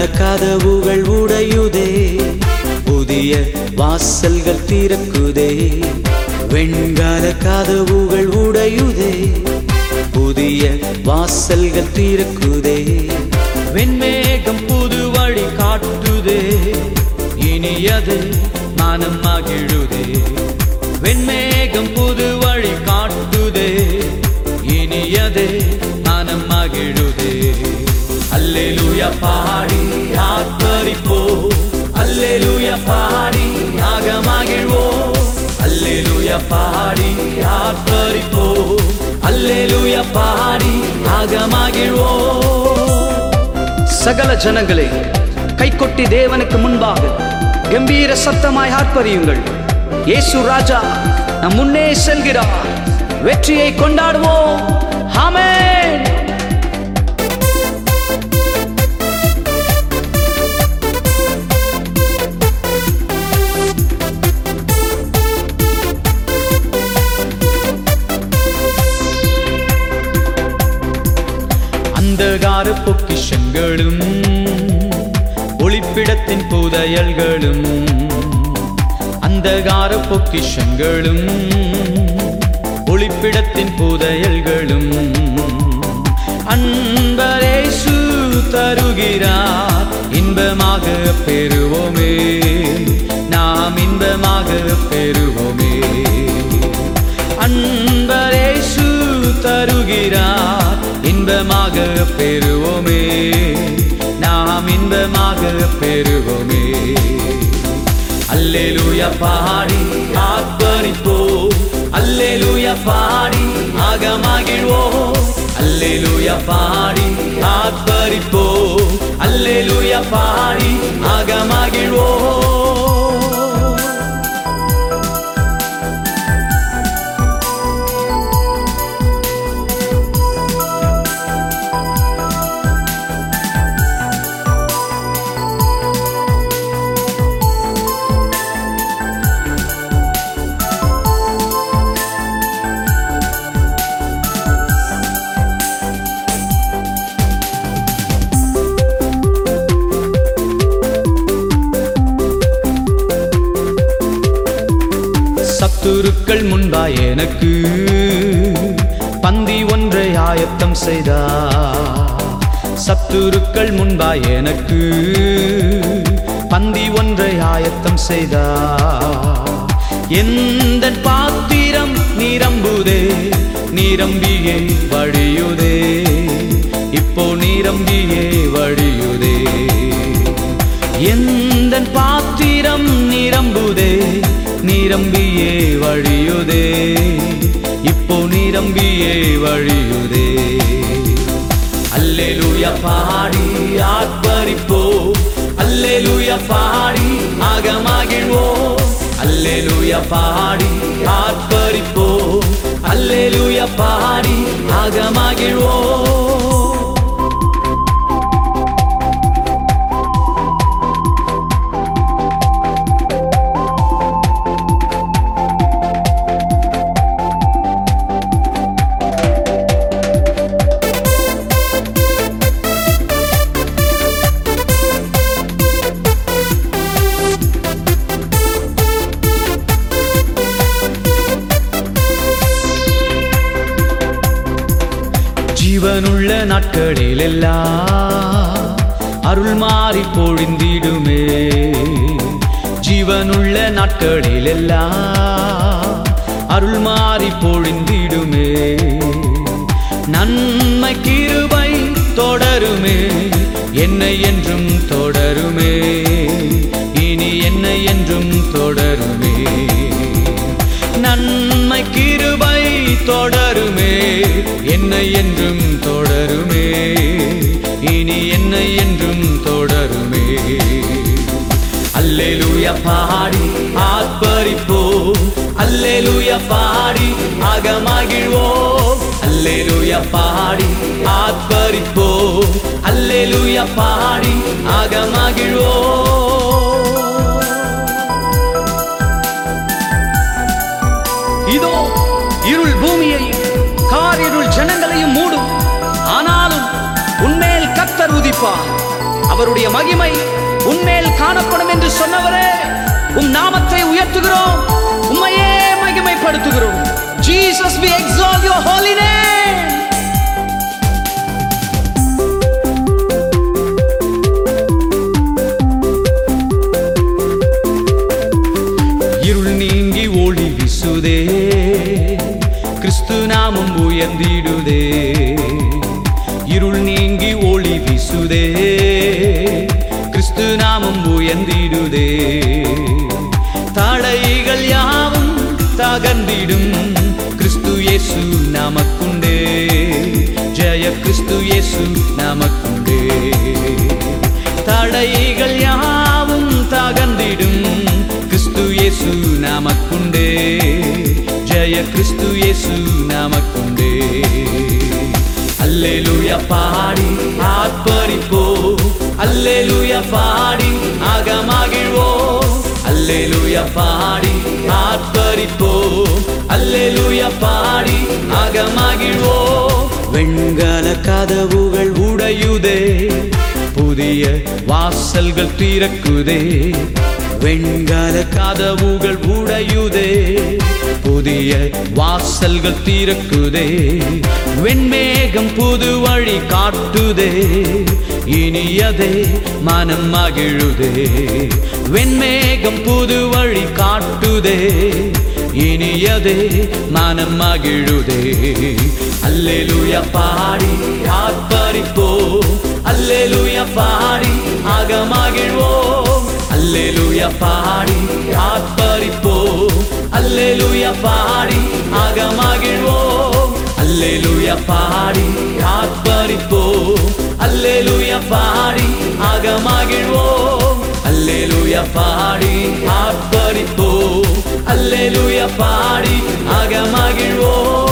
கதவுகள் உடையுதே புதிய வாசல்கள் திறக்குதே வெண்கால கதவுகள் உடையுதே புதிய வாசல்கள் திறக்குதே வெண்மேகம் புது வழி காட்டுதே இனியது மனம் மகிழுதே வெண்மேகம் புது வழி காட்டுதே இனியது மனம் மகிழுதே அல்லேலூயா பாடி ஆத்மரிப்போ அல்லேலூயா பாடி ஆக மகிழ்வோ அல்லேலூயா பாடி ஆத்மரிப்போ அல்லேலூயா பாடி ஆக மகிழ்வோ சகல ஜனங்களே கைகொட்டி தேவனுக்கு முன்பாக கம்பீர சத்தமாய் ஆர்ப்பரியுங்கள் இயேசு ராஜா நம் முன்னே செல்கிறார் வெற்றியை கொண்டாடுவோம் ஆமென் அந்தகார பொக்கிஷங்களும் ஒளிப்பிடத்தின் புதையல்களும் அந்தகார பொக்கிஷங்களும் ஒளிப்பிடத்தின் புதையல்களும் அன்பரேசு தருகிறார் இன்பமாக பெறுவோமே நாம் இன்பமாக பெறுவோமே அன்பரேசு தருகிறார் இன்பமாக பெறுவோமே நாம் இன்பமாக பெறுவோமே அல்லேலூயா பாடி ஆத்மரிப்போ அல்லேலூயா பாடி ஆக மகிழ்வோ அல்லேலூயா பாடி ஆத்மரிப்போ அல்லேலூயா பாடி ஆக மகிழ்வோ சத்துருக்கள் முன்பா எனக்கு பந்தி ஒன்றை ஆயத்தம் செய்தா சத்துருக்கள் முன்பா எனக்கு பந்தி ஒன்றை ஆயத்தம் செய்தா எந்த பாத்திரம் நிரம்புதே நிரம்பியே வழியுதே இப்போ நிரம்பியே வழியுதே எந்த பாத்திரம் நிரம்புதே நிரம்பியே வழியுதே இப்போ நிரம்பியே வழியுதே அல்லேலூயா பாடி ஆத்மரிப்போ அல்லேலூயா பாடி ஆக மகிழ்வோ அல்லேலூயா பாடி ஆத்மரிப்போ அல்லேலூயா பாடி ஆக மகிழ்வோ ஜீவனுள்ள நாட்களில் எல்லாம் அருள் மாறி பொழிந்திடுமே ஜீவனுள்ள நாட்களில் எல்லாம் அருள் மாறி பொழிந்திடுமே நன்மை கிருபை தொடருமே என்னை என்றும் தொடருமே இனி என்னை என்றும் தொடருமே நன்மை கிருபை தொடருமே என்னை என்றும் தொடருமே இனி என்னை என்றும் தொடருமே அல்லேலூயா பாடி ஆத்மரிப்போ அல்லேலூயா பாடி ஆக மகிழ்வோம் அல்லேலூயா பாடி ஆத்மரிப்போ அல்லேலூயா பாடி ஆக மகிழ்வோம் இதோ இருள் பூமியை காரிருள் ஜனங்களையும் மூடும் ஆனாலும் உன்மேல் கத்தர் உதிப்பார் அவருடைய மகிமை உன்மேல் காணப்படும் என்று சொன்னவரே உம் நாமத்தை உயர்த்துகிறோம் உம்மையே மகிமைப்படுத்துகிறோம் Jesus we exalt your holy name இருள் நீங்கி ஒளி வீசுதே கிறிஸ்து நாமம் உயர்ந்திடுதே இருள் நீங்கி ஒளி வீசுதே கிறிஸ்து நாமம் உயர்ந்திடுதே தடைகள் யாவும் தகர்ந்திடும் கிறிஸ்து இயேசு நமக்குண்டே ஜெய கிறிஸ்து இயேசு நமக்குண்டே தடைகள் யாவும் தகர்ந்திடும் கிறிஸ்து இயேசு நமக்குண்டே ஜெய கிறிஸ்து இயேசு நமக்குண்டே அல்லேலூயா பாடி ஆர்ப்பரிப்போ அல்லேலூயா பாடி ஆகமாகிழ்வோ அல்லேலூயா பாடி ஆர்ப்பரிப்போ அல்லேலூயா பாடி ஆகமாகிழ்வோ வெண்கல கதவுகள் உடையுதே புதிய வாசல்கள் திறக்குதே வெண்கல கதவுகள் உடையுதே புதிய வாசல்கள் திறக்குதே வெண்மேகம் புது வழி காட்டுதே இனியதே மனம் மகிழுதே வெண்மேகம் புது வழி காட்டுதே இனியதே மனம் மகிழுதே அல்லேலூயா பாடி ஆர்ப்பரிப்போ அல்லேலூயா பாடி ஆகமகிழ்வோம் அல்லேலூயா பாடி ஆர்ப்பரிப்போ அல்லேலூயா பாடி ஆகமகிழ்வோம் அல்லேலூயா பாடி ஆர்ப்பரிப்போ அல்லேலூயா பாடி ஆகமகிழ்வோம் அல்லேலூயா பாடி ஆர்ப்பரிப்போ அல்லேலூயா பாடி ஆகமகிழ்வோம்